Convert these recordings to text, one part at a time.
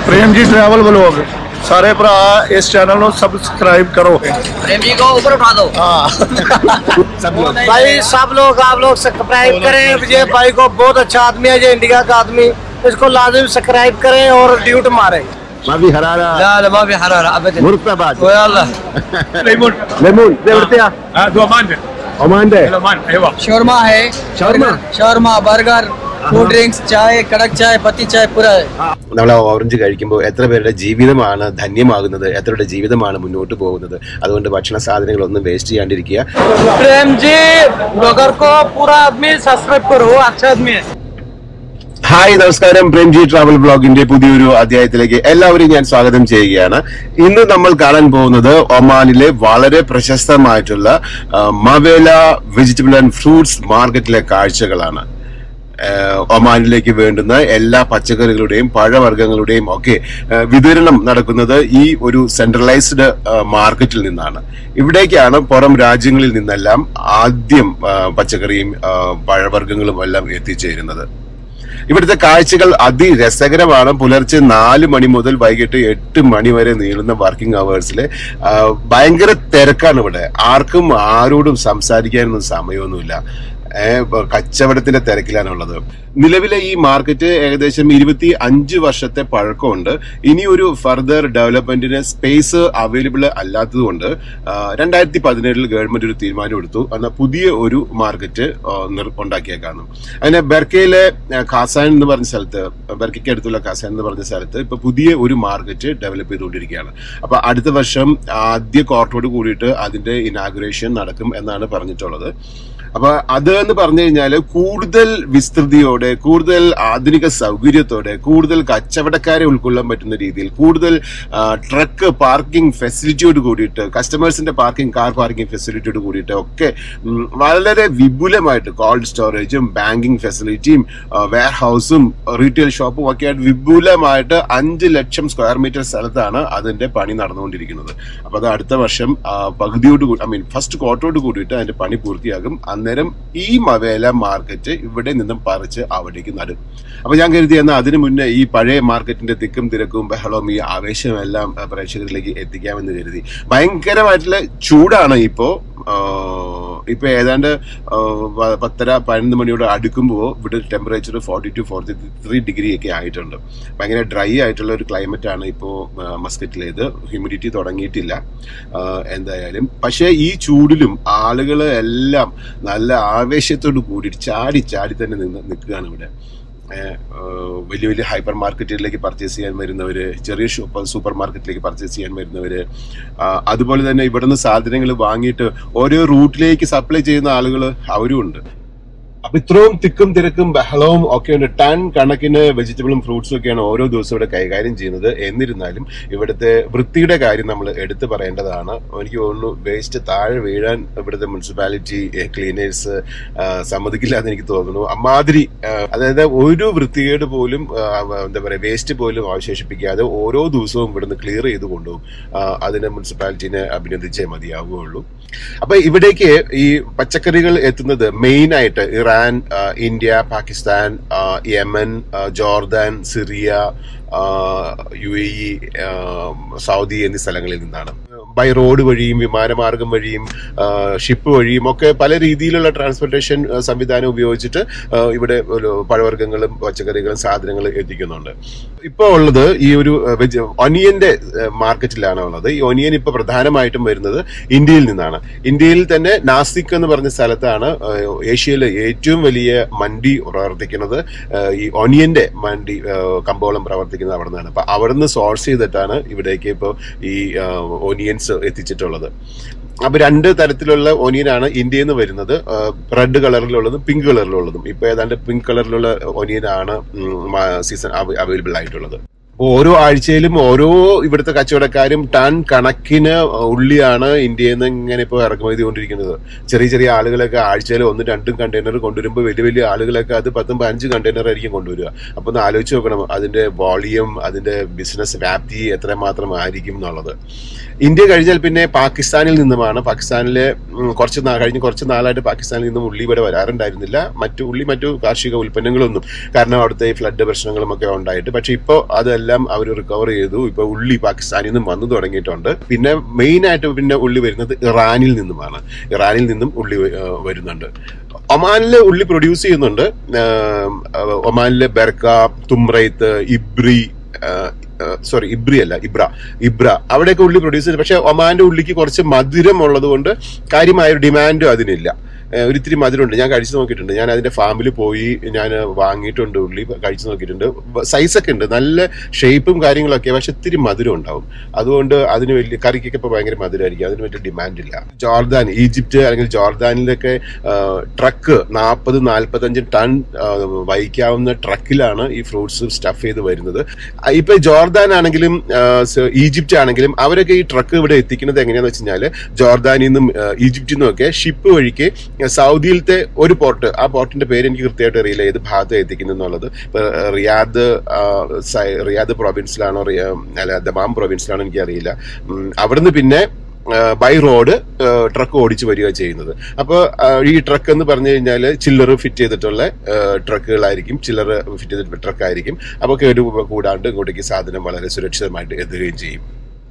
ਪ੍ਰੇਮ ਜੀ travel vlog ਸਾਰੇ ਭਰਾ ਇਸ ਚੈਨਲ ਨੂੰ ਸਬਸਕ੍ਰਾਈਬ ਕਰੋ प्रेम जी को ऊपर उठा दो भाई सब लोग आप लोग सब्सक्राइब करें ये भाई को बहुत अच्छा आदमी है ये इंडिया का आदमी इसको लाजिम सब्सक्राइब करें और ड्यूट मारें മാവി ഹറാര لا لا ما في حرارة أبدا മുർത്തബാദ് ويلا ليمون ലെമൂൺ ഇത് എവിടുത്തെയാ اه دو مان ഒമാന്റെ مان ايوه शोरमा है शोरमा? शोरमा बर्गर कोल्ड ड्रिंक्स चाय कड़क चाय पत्ती चाय पूरा है നമ്മൾ ആ ഓറഞ്ച് കഴിക്കുമ്പോൾ എത്ര പേരുടെ ജീവിതമാണ് ധന്യമാകുന്നത് എത്ര പേരുടെ ജീവിതമാണ് മുന്നോട്ട് പോകുന്നത് അതുകൊണ്ട് ഭക്ഷണ സാധനങ്ങളൊന്നും വേസ്റ്റ് ചെയ്യാണ്ടിരിക്കുക प्रेम जी ब्लॉगर को पूरा आदमी सब्सक्राइब करो अच्छा आदमी है ഹായ് നമസ്കാരം പ്രേംജി ട്രാവൽ ബ്ലോഗിന്റെ പുതിയൊരു അധ്യായത്തിലേക്ക് എല്ലാവരെയും ഞാൻ സ്വാഗതം ചെയ്യുകയാണ് ഇന്ന് നമ്മൾ കാണാൻ പോകുന്നത് ഒമാനിലെ വളരെ പ്രശസ്തമായിട്ടുള്ള ആ, മവേല വെജിറ്റബിൾ ആൻഡ് ഫ്രൂട്ട്സ് മാർക്കറ്റിലെ കാഴ്ചകളാണ് ഏഹ് ഒമാനിലേക്ക് വേണ്ടുന്ന എല്ലാ പച്ചക്കറികളുടെയും പഴവർഗ്ഗങ്ങളുടെയും ഒക്കെ ഏഹ് വിതരണം നടക്കുന്നത് ഈ ഒരു സെൻട്രലൈസ്ഡ് മാർക്കറ്റിൽ നിന്നാണ് ഇവിടേക്കാണ് പുറം രാജ്യങ്ങളിൽ നിന്നെല്ലാം ആദ്യം ആ, പച്ചക്കറിയും ആ, പഴവർഗ്ഗങ്ങളും എല്ലാം എത്തിച്ചേരുന്നത് ഇവിടുത്തെ കാഴ്ചകൾ അതിരസകരമാണ് പുലർച്ചെ നാല് മണി മുതൽ വൈകിട്ട് എട്ട് മണി വരെ നീളുന്ന വർക്കിംഗ് അവേഴ്സിൽ ഭയങ്കര തിരക്കാണ് ഇവിടെ ആർക്കും ആരോടും സംസാരിക്കാനൊന്നും സമയമൊന്നുമില്ല ഏഹ് ഇപ്പൊ കച്ചവടത്തിന്റെ തിരക്കിലാണുള്ളത് നിലവിലെ ഈ മാർക്കറ്റ് ഏകദേശം ഇരുപത്തി അഞ്ച് വർഷത്തെ പഴക്കമുണ്ട് ഇനി ഒരു ഫർദർ ഡെവലപ്മെന്റിന് സ്പേസ് അവൈലബിൾ അല്ലാത്തതുകൊണ്ട് ആ, രണ്ടായിരത്തി പതിനേഴിൽ ഗവൺമെന്റ് ഒരു തീരുമാനം എടുത്തു എന്നാൽ പുതിയ ഒരു മാർക്കറ്റ് ആ, നിർ- ഉണ്ടാക്കിയേക്കാണ് അതിന് ബെർക്കയിലെ ആ, ഖാസാൻ എന്ന് പറഞ്ഞ സ്ഥലത്ത് ബെർക്കയ്ക്ക് അടുത്തുള്ള ഖാസാൻ എന്ന് പറഞ്ഞ സ്ഥലത്ത് ഇപ്പൊ പുതിയ ഒരു മാർക്കറ്റ് ഡെവലപ്പ് ചെയ്തുകൊണ്ടിരിക്കുകയാണ് അപ്പൊ അടുത്ത വർഷം ആദ്യ ക്വാർട്ടറോട് കൂടിയിട്ട് അതിന്റെ ഇനാഗുറേഷൻ നടക്കും എന്നാണ് പറഞ്ഞിട്ടുള്ളത് അപ്പൊ അത് എന്ന് പറഞ്ഞു കഴിഞ്ഞാൽ കൂടുതൽ വിസ്തൃതിയോടെ കൂടുതൽ ആധുനിക സൗകര്യത്തോടെ കൂടുതൽ കച്ചവടക്കാരെ ഉൾക്കൊള്ളാൻ പറ്റുന്ന രീതിയിൽ കൂടുതൽ ട്രക്ക് പാർക്കിംഗ് ഫെസിലിറ്റിയോട് കൂടിയിട്ട് കസ്റ്റമേഴ്സിന്റെ പാർക്കിംഗ് കാർ പാർക്കിംഗ് ഫെസിലിറ്റിയോട് കൂടിയിട്ട് ഒക്കെ ഉം, വളരെ വിപുലമായിട്ട് കോൾഡ് സ്റ്റോറേജും ബാങ്കിങ് ഫെസിലിറ്റിയും വെയർ ഹൗസും റീറ്റെയിൽ ഷോപ്പും ഒക്കെ ആയിട്ട് വിപുലമായിട്ട് അഞ്ച് ലക്ഷം സ്ക്വയർ മീറ്റർ സ്ഥലത്താണ് അതിന്റെ പണി നടന്നുകൊണ്ടിരിക്കുന്നത് അപ്പൊ അത് അടുത്ത വർഷം ആ, പകുതിയോട് കൂടി ഐ മീൻ ഫസ്റ്റ് ക്വാർട്ടറോട് കൂടിയിട്ട് അതിന്റെ പണി പൂർത്തിയാകും അന്നേരം ഈ മവേല മാർക്കറ്റ് ഇവിടെ നിന്നും പറിച്ച് അവിടേക്ക് നടും അപ്പൊ ഞാൻ കരുതി എന്നാൽ അതിനു മുന്നേ ഈ പഴയ മാർക്കറ്റിന്റെ തിക്കും തിരക്കും ബഹളവും ഈ ആവേശമെല്ലാം ആ, പ്രേക്ഷകരിലേക്ക് എത്തിക്കാമെന്ന് കരുതി ഭയങ്കരമായിട്ടുള്ള ചൂടാണ് ഇപ്പോ ആ, ഇപ്പൊ ഏതാണ്ട് ആ, പ- പത്തര പതിനൊന്ന് മണിയോട് അടുക്കുമ്പോൾ ഇവിടെ temperature forty two forty three degree ഒക്കെ ആയിട്ടുണ്ട് ഭയങ്കര ഡ്രൈ ആയിട്ടുള്ള ഒരു ക്ലൈമറ്റ് ആണ് ഇപ്പോൾ മസ്കറ്റിലേത് ഹ്യൂമിഡിറ്റി തുടങ്ങിയിട്ടില്ല ആ, എന്തായാലും പക്ഷേ ഈ ചൂടിലും ആളുകൾ എല്ലാം നല്ല ആവേശത്തോട് കൂടി ചാടി ചാടി തന്നെ നിന്ന് നിൽക്കുകയാണ് ഇവിടെ ഏഹ്, ഏഹ്, വലിയ വലിയ ഹൈപ്പർ മാർക്കറ്റുകളിലേക്ക് പർച്ചേസ് ചെയ്യാൻ വരുന്നവര് ചെറിയ സൂപ്പർ സൂപ്പർ മാർക്കറ്റിലേക്ക് പർച്ചേസ് ചെയ്യാൻ വരുന്നവര് ആ, അതുപോലെ തന്നെ ഇവിടുന്ന് സാധനങ്ങൾ വാങ്ങിയിട്ട് ഓരോ റൂട്ടിലേക്ക് സപ്ലൈ ചെയ്യുന്ന ആളുകൾ അവരും ഉണ്ട് അപ്പൊ ഇത്രയും തിക്കും തിരക്കും ബഹളവും ഒക്കെ ഉണ്ട് ടൺ കണക്കിന് വെജിറ്റബിളും ഫ്രൂട്ട്സും ഒക്കെയാണ് ഓരോ ദിവസവും ഇവിടെ കൈകാര്യം ചെയ്യുന്നത് എന്നിരുന്നാലും ഇവിടുത്തെ വൃത്തിയുടെ കാര്യം നമ്മൾ എടുത്തു പറയേണ്ടതാണ് എനിക്ക് തോന്നുന്നു വേസ്റ്റ് താഴെ വീഴാൻ ഇവിടുത്തെ മുനിസിപ്പാലിറ്റി ക്ലീനേഴ്സ് സമ്മതിക്കില്ല എന്ന് എനിക്ക് തോന്നുന്നു അമ്മാതിരി ആ, അതായത് ഒരു വൃത്തികേട് പോലും ആ, എന്താ പറയാ വേസ്റ്റ് പോലും അവശേഷിപ്പിക്കാതെ ഓരോ ദിവസവും ഇവിടുന്ന് ക്ലിയർ ചെയ്ത് കൊണ്ടുപോകും ആ, അതിനെ മുനിസിപ്പാലിറ്റിനെ അഭിനന്ദിച്ചേ മതിയാവുകയുള്ളൂ അപ്പൊ ഇവിടേക്ക് ഈ പച്ചക്കറികൾ എത്തുന്നത് മെയിൻ ആയിട്ട് ഇറാൻ ആ, ഇന്ത്യ പാകിസ്ഥാൻ ആ, യമൻ ആ, ജോർദാൻ സിറിയ ആ, യു എ ഇ ആ, സൗദി എന്നീ സ്ഥലങ്ങളിൽ നിന്നാണ് ബൈ റോഡ് വഴിയും വിമാനമാർഗം വഴിയും ആ, ഷിപ്പ് വഴിയും ഒക്കെ പല രീതിയിലുള്ള ട്രാൻസ്പോർട്ടേഷൻ ആ, സംവിധാനം ഉപയോഗിച്ചിട്ട് ആ, ഇവിടെ ഒരു പഴവർഗ്ഗങ്ങളും പച്ചക്കറികളും സാധനങ്ങളും എത്തിക്കുന്നുണ്ട് ഇപ്പോൾ ഉള്ളത് ഈ ഒരു വെജ് ഒനിയന്റെ മാർക്കറ്റിലാണ് ഉള്ളത് ഈ ഒനിയൻ ഇപ്പൊ പ്രധാനമായിട്ടും വരുന്നത് ഇന്ത്യയിൽ നിന്നാണ് ഇന്ത്യയിൽ തന്നെ നാസിക് എന്ന് പറഞ്ഞ സ്ഥലത്താണ് ആ, ഏഷ്യയിലെ ഏറ്റവും വലിയ മണ്ടി പ്രവർത്തിക്കുന്നത് ആ, ഈ ഒനിയന്റെ മണ്ടി ആ, കമ്പോളം പ്രവർത്തിക്കുന്നത് അവിടെ നിന്നാണ് അപ്പൊ അവിടെ നിന്ന് സോഴ്സ് ചെയ്തിട്ടാണ് ഇവിടേക്ക് ഇപ്പോൾ ഈ ഒനിയൻസ് എത്തിച്ചിട്ടുള്ളത് അപ്പൊ രണ്ട് തരത്തിലുള്ള ഒനിയനാണ് ഇന്ത്യയിൽ നിന്ന് വരുന്നത് റെഡ് കളറിലുള്ളതും പിങ്ക് കളറിലുള്ളതും ഇപ്പൊ ഏതാണ്ട് പിങ്ക് കളറിലുള്ള ഒനിയനാണ് സീസൺ അവൈലബിൾ ആയിട്ടുള്ളത് ഓരോ ആഴ്ചയിലും ഓരോ ഇവിടുത്തെ കച്ചവടക്കാരും ടൺ കണക്കിന് ഉള്ളിയാണ് ഇന്ത്യയിൽ നിന്ന് ഇങ്ങനെ ഇപ്പോൾ ഇറക്കുമതി ചെയ്തുകൊണ്ടിരിക്കുന്നത് ചെറിയ ചെറിയ ആളുകളൊക്കെ ആഴ്ചയിൽ ഒന്നും രണ്ടും കണ്ടെയ്നർ കൊണ്ടുവരുമ്പോൾ വലിയ വലിയ ആളുകളൊക്കെ അത് പത്തും പതിനഞ്ച് കണ്ടെയ്നർ ആയിരിക്കും കൊണ്ടുവരിക അപ്പൊ ഒന്ന് ആലോചിച്ച് നോക്കണം അതിന്റെ വോളിയം അതിന്റെ ബിസിനസ് വ്യാപ്തി എത്രമാത്രം ആയിരിക്കും എന്നുള്ളത് ഇന്ത്യ കഴിഞ്ഞാൽ പിന്നെ പാകിസ്ഥാനിൽ നിന്നുമാണ് പാകിസ്ഥാനിലെ ഉം, കുറച്ച് നാ- കഴിഞ്ഞ കുറച്ച് നാളായിട്ട് പാകിസ്ഥാനിൽ നിന്നും ഉള്ളി ഇവിടെ വരാറുണ്ടായിരുന്നില്ല മറ്റു ഉള്ളി മറ്റു കാർഷിക ഉൽപ്പന്നങ്ങളൊന്നും കാരണം അവിടുത്തെ ഈ ഫ്ലഡ് പ്രശ്നങ്ങളും ഒക്കെ ഉണ്ടായിട്ട് പക്ഷെ ഇപ്പോൾ അതെല്ലാം അതെല്ലാം അവർ റിക്കവർ ചെയ്തു ഇപ്പൊ ഉള്ളി പാകിസ്ഥാനിൽ നിന്നും വന്നു തുടങ്ങിയിട്ടുണ്ട് പിന്നെ മെയിൻ ആയിട്ട് പിന്നെ ഉള്ളി വരുന്നത് ഇറാനിൽ നിന്നുമാണ് ഇറാനിൽ നിന്നും ഉള്ളി വ- ആ, വരുന്നുണ്ട് ഒമാനിലെ ഉള്ളി പ്രൊഡ്യൂസ് ചെയ്യുന്നുണ്ട് ആ, ഒമാനിലെ Barka Thumrait Ibri sorry Ibri അല്ല ഇബ്ര ഇബ്ര അവിടെയൊക്കെ ഉള്ളി പ്രൊഡ്യൂസ് ചെയ്ത് പക്ഷെ ഒമാന്റെ ഉള്ളിക്ക് കുറച്ച് മധുരം ഉള്ളത് കൊണ്ട് കാര്യമായ ഒരു ഡിമാൻഡും അതിനില്ല ഏഹ് ഒരിത്തിരി മധുരമുണ്ട് ഞാൻ കഴിച്ചു നോക്കിയിട്ടുണ്ട് ഞാൻ അതിന്റെ ഫാമിൽ പോയി ഞാൻ വാങ്ങിയിട്ടുണ്ട് ഉള്ളി കഴിച്ചു നോക്കിയിട്ടുണ്ട് സൈസൊക്കെ ഉണ്ട് നല്ല ഷേപ്പും കാര്യങ്ങളൊക്കെ പക്ഷെ ഇത്തിരി മധുരം ഉണ്ടാവും അതുകൊണ്ട് അതിന് വലിയ കറിക്കൊക്കെ ഇപ്പൊ ഭയങ്കര മധുരമായിരിക്കും അതിന് വലിയ ഡിമാൻഡ് ഇല്ല ജോർദാൻ ഈജിപ്റ്റ് അല്ലെങ്കിൽ ജോർദാനിലൊക്കെ ട്രക്ക് നാൽപ്പത് നാൽപ്പത്തഞ്ച് ടൺ ആ, വഹിക്കാവുന്ന ട്രക്കിലാണ് ഈ ഫ്രൂട്ട്സ് സ്റ്റഫ് ചെയ്ത് വരുന്നത് ആ, ഇപ്പൊ ജോർദാൻ ആണെങ്കിലും ആ, സ- ഈജിപ്റ്റ് ആണെങ്കിലും അവരൊക്കെ ഈ ട്രക്ക് ഇവിടെ എത്തിക്കുന്നത് എങ്ങനെയാന്ന് വെച്ച് കഴിഞ്ഞാല് ജോർദാനിൽ നിന്നും ആ, ഈജിപ്തിൽ നിന്നും ഒക്കെ ഷിപ്പ് വഴിക്ക് സൗദിയിലത്തെ ഒരു പോർട്ട് ആ പോർട്ടിന്റെ പേര് എനിക്ക് കൃത്യമായിട്ട് അറിയില്ല ഏത് ഭാഗത്ത് എത്തിക്കുന്നു എന്നുള്ളത് ഇപ്പൊ റിയാദ് ആ, സൈ- റിയാദ് പ്രൊവിൻസിലാണോ റിയ- അല്ല ദമാം പ്രൊവിൻസിലാണോ എനിക്ക് അറിയില്ല അവിടുന്ന് പിന്നെ ബൈ റോഡ് ട്രക്ക് ഓടിച്ച് വരിക ചെയ്യുന്നത് അപ്പോൾ ഈ ട്രക്ക് എന്ന് പറഞ്ഞു കഴിഞ്ഞാൽ ചില്ലർ ഫിറ്റ് ചെയ്തിട്ടുള്ള ട്രക്കുകളായിരിക്കും ചില്ലർ ഫിറ്റ് ചെയ്തിട്ടുള്ള ട്രക്ക് ആയിരിക്കും അപ്പോൾ കേട് കൂടാണ്ട് ഇങ്ങോട്ടേക്ക് സാധനം വളരെ സുരക്ഷിതമായിട്ട് എത്തുകയും ചെയ്യും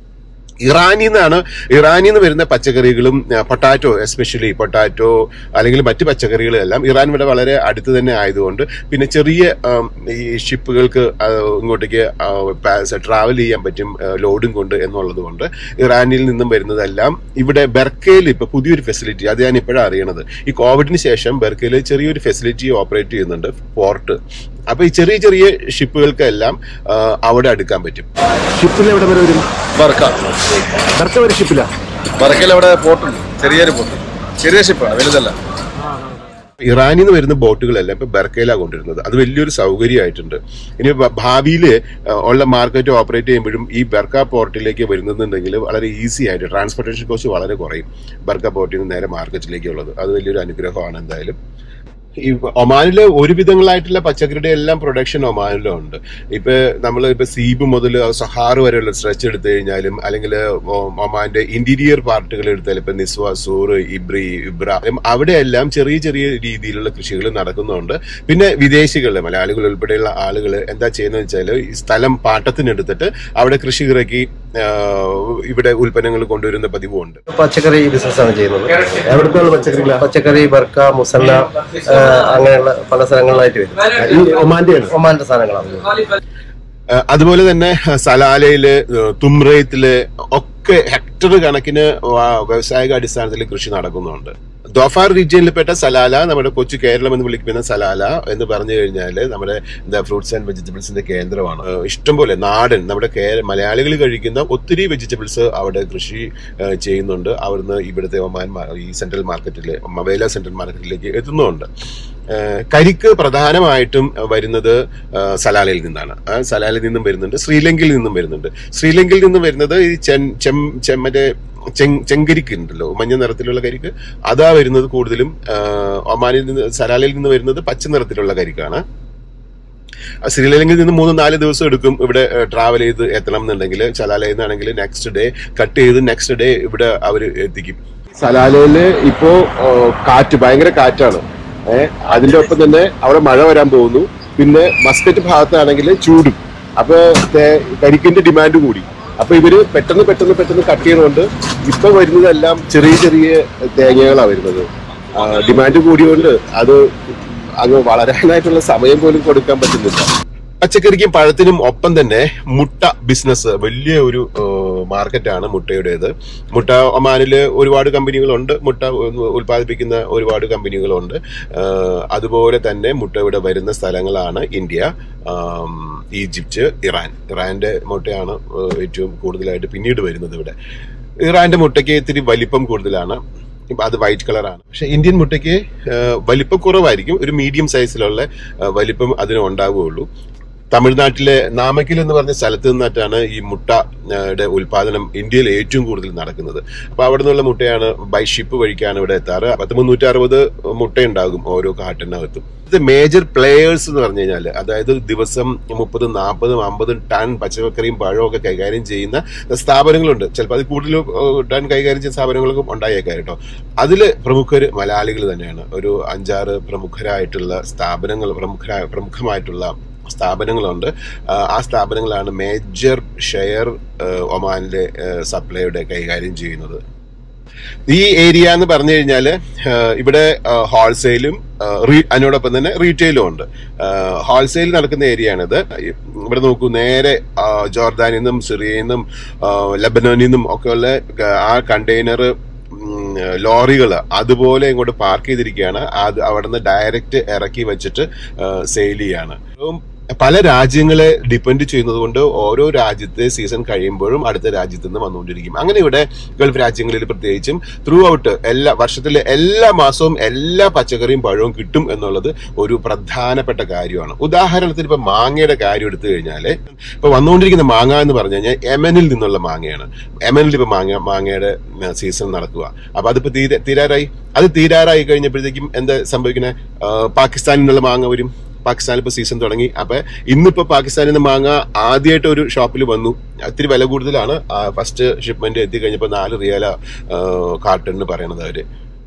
ഇറാനിൽ നിന്നാണ് ഇറാനിൽ നിന്ന് വരുന്ന പച്ചക്കറികളും പൊട്ടാറ്റോ എസ്പെഷ്യലി പൊട്ടാറ്റോ അല്ലെങ്കിൽ മറ്റ് പച്ചക്കറികളും എല്ലാം ഇറാൻ ഇവിടെ വളരെ അടുത്ത് തന്നെ ആയതുകൊണ്ട് പിന്നെ ചെറിയ ആം, ഈ ഷിപ്പുകൾക്ക് ആ, ഇങ്ങോട്ടേക്ക് ട്രാവൽ ചെയ്യാൻ പറ്റും ആ, ലോഡും കൊണ്ട് എന്നുള്ളത് കൊണ്ട് ഇറാനിൽ നിന്നും വരുന്നതെല്ലാം ഇവിടെ ബെർക്കയിൽ ഇപ്പൊ പുതിയൊരു ഫെസിലിറ്റി അത് ഞാൻ ഇപ്പോഴാണ് അറിയണത് ഈ കോവിഡിന് ശേഷം ബെർക്കയിൽ ചെറിയൊരു ഫെസിലിറ്റി ഓപ്പറേറ്റ് ചെയ്യുന്നുണ്ട് പോർട്ട് അപ്പൊ ഈ ചെറിയ ചെറിയ ഷിപ്പുകൾക്കെല്ലാം ആ, അവിടെ അടുക്കാൻ പറ്റും ഷിപ്പിൽ എവിടെ വരെ വരും വർക്ക ബർക്ക വരെ ഷിപ്പില്ല വർക്കയിൽ അവിടെ പോർട്ടുണ്ട് ചെറിയൊരു പോർട്ട് ചെറിയ ഷിപ്പാണ് വലുതല്ല ഇറാനിൽ നിന്ന് വരുന്ന ബോട്ടുകളെല്ലാം ഇപ്പൊ ബെർക്കയിലാണ് കൊണ്ടുവരുന്നത് അത് വലിയൊരു സൗകര്യമായിട്ടുണ്ട് ഇനി ഭാവിയിൽ ഉള്ള മാർക്കറ്റ് ഓപ്പറേറ്റ് ചെയ്യുമ്പോഴും ഈ ബെർക്ക പോർട്ടിലേക്ക് വരുന്നുണ്ടെങ്കിൽ വളരെ ഈസി ആയിട്ട് ട്രാൻസ്പോർട്ടേഷൻ കോസ്റ്റ് വളരെ കുറയും ബെർക്ക പോർട്ടിൽ നിന്ന് നേരെ മാർക്കറ്റിലേക്ക് ഉള്ളത് അത് വലിയൊരു അനുഗ്രഹമാണ് എന്തായാലും ഈ ഒമാനില് ഒരുവിധങ്ങളായിട്ടുള്ള പച്ചക്കറിയുടെ എല്ലാം പ്രൊഡക്ഷൻ ഒമാനിലും ഉണ്ട് ഇപ്പൊ നമ്മൾ ഇപ്പൊ സീബ് മുതൽ സഹാർ വരെയുള്ള സ്ട്രെച്ച് എടുത്തു കഴിഞ്ഞാലും അല്ലെങ്കിൽ ഒമാന്റെ ഇന്റീരിയർ പാർട്ടുകൾ എടുത്താലും ഇപ്പൊ നിസ്വ സൂർ ഇബ്രി ഇബ്രാഹിം അവിടെയെല്ലാം ചെറിയ ചെറിയ രീതിയിലുള്ള കൃഷികൾ നടക്കുന്നുണ്ട് പിന്നെ വിദേശികൾ മലയാളികൾ ഉൾപ്പെടെയുള്ള ആളുകൾ എന്താ ചെയ്യുന്നത് വെച്ചാൽ ഈ സ്ഥലം പാട്ടത്തിനെടുത്തിട്ട് അവിടെ കൃഷി ഇറക്കി ആ, ഇവിടെ ഉൽപ്പന്നങ്ങൾ കൊണ്ടുവരുന്ന പതിവുണ്ട് പച്ചക്കറി ബിസിനസ്സാണ് ചെയ്യുന്നത് എവിടുത്തെ പച്ചക്കറികളാ പച്ചക്കറി ബർക്ക മുസല്ല ആ, അങ്ങനെയുള്ള പല സ്ഥലങ്ങളിലായിട്ട് വരും ഈ ഒമാന്റെയാണ് ഒമാന്റെ സാധനങ്ങളാണ് ഏഹ് അതുപോലെ തന്നെ സലാലയില് ഏഹ് തുമ്രയത്തില് ഒക്കെ ഹെക്ടർ കണക്കിന് വാ- വ്യാവസായിക അടിസ്ഥാനത്തിൽ കൃഷി നടക്കുന്നുണ്ട് ദോഫാർ റീജിയനിൽപ്പെട്ട സലാല നമ്മുടെ കൊച്ചു കേരളം എന്ന് വിളിക്കുന്ന സലാല എന്ന് പറഞ്ഞു കഴിഞ്ഞാൽ നമ്മുടെ എന്താ ഫ്രൂട്ട്സ് ആൻഡ് വെജിറ്റബിൾസിന്റെ കേന്ദ്രമാണ് ഏഹ് ഇഷ്ടംപോലെ നാടൻ നമ്മുടെ കേര മലയാളികൾ കഴിക്കുന്ന ഒത്തിരി വെജിറ്റബിൾസ് അവിടെ കൃഷി ഏഹ് ചെയ്യുന്നുണ്ട് അവിടുന്ന് ഇവിടുത്തെ ഒമാൻ മാ- ഈ സെൻട്രൽ മാർക്കറ്റിലെ മവേല സെൻട്രൽ മാർക്കറ്റിലേക്ക് എത്തുന്നുണ്ട് ഏഹ് കരിക്ക് പ്രധാനമായിട്ടും വരുന്നത് ഏഹ് സലാലയിൽ നിന്നാണ് ആ സലാലയിൽ നിന്നും വരുന്നുണ്ട് ശ്രീലങ്കയിൽ നിന്നും വരുന്നുണ്ട് ശ്രീലങ്കയിൽ നിന്നും വരുന്നത് ഈ ചെൻ ചെം ചെം മറ്റേ ചെങ് ചെങ്കരിക്ക് ഉണ്ടല്ലോ മഞ്ഞ നിറത്തിലുള്ള കരിക്ക് അതാ വരുന്നത് കൂടുതലും ഏഹ് ഒമാനിൽ നിന്ന് സലാലയിൽ നിന്ന് വരുന്നത് പച്ച നിറത്തിലുള്ള കരിക്കാണ് ആ ശ്രീലങ്കയിൽ നിന്ന് മൂന്ന് നാല് ദിവസം എടുക്കും ഇവിടെ ട്രാവൽ ചെയ്ത് എത്തണം എന്നുണ്ടെങ്കിൽ സലാലയിൽ നിന്നാണെങ്കിൽ നെക്സ്റ്റ് ഡേ കട്ട് ചെയ്ത് നെക്സ്റ്റ് ഡേ ഇവിടെ അവർ എത്തിക്കും സലാലയില് ഇപ്പോ ഓ, കാറ്റ് ഭയങ്കര കാറ്റാണ് ഏഹ് അതിന്റെ ഒപ്പം തന്നെ അവിടെ മഴ വരാൻ പോകുന്നു പിന്നെ മസ്കറ്റ് ഭാഗത്താണെങ്കിൽ ചൂടും അപ്പൊ തേ- കരിക്കിന്റെ ഡിമാൻഡ് കൂടി അപ്പൊ ഇവര് പെട്ടെന്ന് പെട്ടെന്ന് പെട്ടെന്ന് കട്ട് ചെയ്തുകൊണ്ട് ഇപ്പൊ വരുന്നതെല്ലാം ചെറിയ ചെറിയ തേങ്ങകളാണ് വരുന്നത് ഡിമാൻഡ് കൂടിയോണ്ട് അത് അങ്ങ് വളരാനായിട്ടുള്ള സമയം പോലും കൊടുക്കാൻ പറ്റുന്നില്ല പച്ചക്കറിക്കും പഴത്തിനും ഒപ്പം തന്നെ മുട്ട ബിസിനസ് വലിയ ഒരു മാർക്കറ്റാണ് മുട്ടയുടേത് മുട്ട ഒമാനില് ഒരുപാട് കമ്പനികളുണ്ട് മുട്ട ഉ- ഉൽപ്പാദിപ്പിക്കുന്ന ഒരുപാട് കമ്പനികളുണ്ട് ആ, അതുപോലെ തന്നെ മുട്ട ഇവിടെ വരുന്ന സ്ഥലങ്ങളാണ് ഇന്ത്യ ആം, ഈജിപ്റ്റ് ഇറാൻ ഇറാന്റെ മുട്ടയാണ് ആ, ഏറ്റവും കൂടുതലായിട്ട് പിന്നീട് വരുന്നത് ഇവിടെ ഇറാന്റെ മുട്ടയ്ക്ക് ഇത്തിരി വലിപ്പം കൂടുതലാണ് ഇപ്പൊ അത് വൈറ്റ് കളറാണ് പക്ഷെ ഇന്ത്യൻ മുട്ടയ്ക്ക് ആ, വലിപ്പം കുറവായിരിക്കും ഒരു മീഡിയം സൈസിലുള്ള ആ, വലിപ്പം അതിന് ഉണ്ടാവുകയുള്ളൂ തമിഴ്നാട്ടിലെ നാമക്കൽ എന്ന് പറഞ്ഞ സ്ഥലത്ത് നിന്നിട്ടാണ് ഈ മുട്ടയുടെ ഉൽപാദനം ഇന്ത്യയിൽ ഏറ്റവും കൂടുതൽ നടക്കുന്നത് അപ്പൊ അവിടെ നിന്നുള്ള മുട്ടയാണ് ബൈ ഷിപ്പ് വഴിക്കാണ് ഇവിടെ എത്താറ് പത്ത് മുന്നൂറ്റി അറുപത് മുട്ടയുണ്ടാകും ഓരോ കാട്ടിനകത്തും ഇത് മേജർ പ്ലേയേഴ്സ് എന്ന് പറഞ്ഞു കഴിഞ്ഞാൽ അതായത് ദിവസം മുപ്പതും നാൽപ്പതും അമ്പതും ടൺ പച്ചക്കറിയും പഴവും ഒക്കെ കൈകാര്യം ചെയ്യുന്ന സ്ഥാപനങ്ങളുണ്ട് ചിലപ്പോൾ അത് കൂടുതൽ ഏഹ്, ടൺ കൈകാര്യം ചെയ്യുന്ന സ്ഥാപനങ്ങളൊക്കെ ഉണ്ടായേക്കാം കേട്ടോ അതിൽ പ്രമുഖർ മലയാളികൾ തന്നെയാണ് ഒരു അഞ്ചാറ് പ്രമുഖരായിട്ടുള്ള സ്ഥാപനങ്ങൾ പ്രമുഖരായ പ്രമുഖമായിട്ടുള്ള സ്ഥാപനങ്ങളുണ്ട് ആ, ആ സ്ഥാപനങ്ങളാണ് മേജർ ഷെയർ ഒമാനിലെ സപ്ലൈയുടെ കൈകാര്യം ചെയ്യുന്നത് ഈ ഏരിയ എന്ന് പറഞ്ഞു കഴിഞ്ഞാൽ ഇവിടെ ഹോൾസെയിലും അതിനോടൊപ്പം തന്നെ റീറ്റെയിലും ഉണ്ട് ഹോൾസെയിൽ നടക്കുന്ന ഏരിയ ആണിത് ഇവിടെ നോക്കൂ നേരെ ആ, ജോർദാനിൽ നിന്നും സിറിയയിൽ നിന്നും ആ, ലബനോനിൽ നിന്നും ഒക്കെ ഉള്ള ആ കണ്ടെയ്നർ ലോറികൾ അതുപോലെ ഇങ്ങോട്ട് പാർക്ക് ചെയ്തിരിക്കുകയാണ് അത് അവിടുന്ന് ഡയറക്റ്റ് ഇറക്കി വെച്ചിട്ട് സെയിൽ ചെയ്യാണ് ഉം, പല രാജ്യങ്ങളെ ഡിപ്പെൻഡ് ചെയ്യുന്നത് കൊണ്ട് ഓരോ രാജ്യത്തെ സീസൺ കഴിയുമ്പോഴും അടുത്ത രാജ്യത്ത് നിന്ന് വന്നുകൊണ്ടിരിക്കും അങ്ങനെ ഇവിടെ ഗൾഫ് രാജ്യങ്ങളിൽ പ്രത്യേകിച്ചും ത്രൂ ഔട്ട് എല്ലാ വർഷത്തിലെ എല്ലാ മാസവും എല്ലാ പച്ചക്കറിയും പഴവും കിട്ടും എന്നുള്ളത് ഒരു പ്രധാനപ്പെട്ട കാര്യമാണ് ഉദാഹരണത്തിന് ഇപ്പൊ മാങ്ങയുടെ കാര്യം എടുത്തു കഴിഞ്ഞാല് ഇപ്പൊ വന്നുകൊണ്ടിരിക്കുന്ന മാങ്ങ എന്ന് പറഞ്ഞു കഴിഞ്ഞാൽ യമനിൽ നിന്നുള്ള മാങ്ങയാണ് യമനിൽ ഇപ്പൊ മാങ്ങ മാങ്ങയുടെ സീസൺ നടക്കുക അപ്പൊ അതിപ്പോ തീരെ തീരാറായി അത് തീരാറായി കഴിഞ്ഞപ്പോഴത്തേക്കും എന്താ സംഭവിക്കുന്നത് പാകിസ്ഥാനിൽ നിന്നുള്ള മാങ്ങ വരും പാകിസ്ഥാനിൽ ഇപ്പോൾ സീസൺ തുടങ്ങി അപ്പൊ ഇന്നിപ്പോ പാകിസ്ഥാനിൽ നിന്ന് മാങ്ങ ആദ്യമായിട്ട് ഒരു ഷോപ്പിൽ വന്നു ഒത്തിരി വില കൂടുതലാണ് ഫസ്റ്റ് ഷിപ്മെന്റ് എത്തി കഴിഞ്ഞപ്പോൾ നാല് റിയാല കാർട്ടൺ എന്ന് പറയണത് അവര്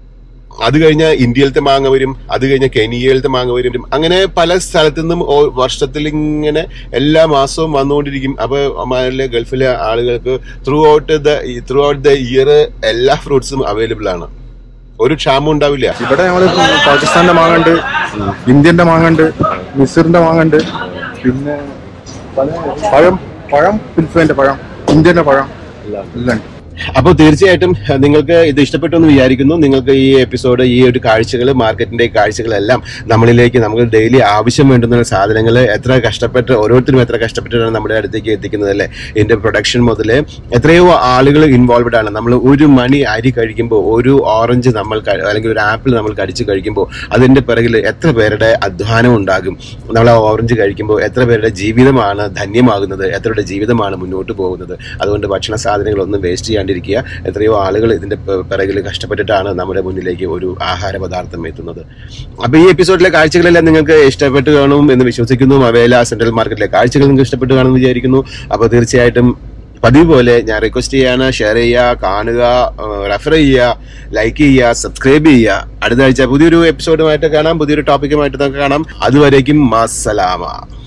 അത് കഴിഞ്ഞാൽ ഇന്ത്യയിലത്തെ മാങ്ങ വരും അത് കഴിഞ്ഞാൽ കെനിയയിലത്തെ മാങ്ങ വരും അങ്ങനെ പല സ്ഥലത്തു നിന്നും ഓ- വർഷത്തിൽ ഇങ്ങനെ എല്ലാ മാസവും വന്നുകൊണ്ടിരിക്കും അപ്പൊ ഒമാനിലെ ഗൾഫിലെ ആളുകൾക്ക് throughout the throughout the year എല്ലാ ഫ്രൂട്ട്സും അവൈലബിൾ ആണ് ഒരു ക്ഷാമം ഉണ്ടാവില്ല ഇവിടെ ഞങ്ങള് പാകിസ്ഥാന്റെ മാങ്ങണ്ട് ഇന്ത്യന്റെ മാങ്ങണ്ട് മിസറിന്റെ മാങ്ങണ്ട് പിന്നെ പല പഴം പഴം ഫിൽഫേന്റെ പഴം ഇന്ത്യന്റെ പഴം എല്ലാം ഉണ്ട് അപ്പോൾ തീർച്ചയായിട്ടും അഹ് നിങ്ങൾക്ക് ഇത് ഇഷ്ടപ്പെട്ടു എന്ന് വിചാരിക്കുന്നു നിങ്ങൾക്ക് ഈ എപ്പിസോഡ് ഈ ഒരു കാഴ്ചകൾ മാർക്കറ്റിന്റെ കാഴ്ചകളെല്ലാം നമ്മളിലേക്ക് നമുക്ക് ഡെയിലി ആവശ്യം വേണ്ടുന്ന സാധനങ്ങൾ എത്ര കഷ്ടപ്പെട്ട് ഓരോരുത്തരും എത്ര കഷ്ടപ്പെട്ടിട്ടാണ് നമ്മുടെ അടുത്തേക്ക് എത്തിക്കുന്നത് അല്ലേ ഇതിന്റെ പ്രൊഡക്ഷൻ മുതൽ എത്രയോ ആളുകൾ ഇൻവോൾവഡ് ആണ് നമ്മൾ ഒരു മണി അരി കഴിക്കുമ്പോൾ ഒരു ഓറഞ്ച് നമ്മൾ ക- അല്ലെങ്കിൽ ഒരു ആപ്പിൾ നമ്മൾ കടിച്ച് കഴിക്കുമ്പോൾ അതിന്റെ പിറകിൽ എത്ര പേരുടെ അധ്വാനം ഉണ്ടാകും നമ്മൾ ആ ഓറഞ്ച് കഴിക്കുമ്പോൾ എത്ര പേരുടെ ജീവിതമാണ് ധന്യമാകുന്നത് എത്ര പേരുടെ ജീവിതമാണ് മുന്നോട്ട് പോകുന്നത് അതുകൊണ്ട് ഭക്ഷണ സാധനങ്ങളൊന്നും വേസ്റ്റ് ചെയ്യാണ്ടിരിക്കുക എത്രയോ ആളുകൾ ഇതിന്റെ പ- പിറകിൽ കഷ്ടപ്പെട്ടിട്ടാണ് നമ്മുടെ മുന്നിലേക്ക് ഒരു ആഹാര പദാർത്ഥം എത്തുന്നത് അപ്പൊ ഈ എപ്പിസോഡിലെ കാഴ്ചകളെല്ലാം നിങ്ങൾക്ക് ഇഷ്ടപ്പെട്ട് കാണും എന്ന് വിശ്വസിക്കുന്നു അവേല സെൻട്രൽ മാർക്കറ്റിലെ കാഴ്ചകൾ നിങ്ങൾക്ക് ഇഷ്ടപ്പെട്ട് കാണുമെന്ന് വിചാരിക്കുന്നു അപ്പൊ തീർച്ചയായിട്ടും പതിവ് പോലെ ഞാൻ റിക്വസ്റ്റ് ചെയ്യാണ് ഷെയർ ചെയ്യുക കാണുക റെഫർ ചെയ്യുക ലൈക്ക് ചെയ്യുക സബ്സ്ക്രൈബ് ചെയ്യുക അടുത്ത ആഴ്ച പുതിയൊരു എപ്പിസോഡുമായിട്ട് കാണാം പുതിയൊരു ടോപ്പിക്കുമായിട്ട് നമുക്ക് കാണാം അതുവരേക്കും മസലാമ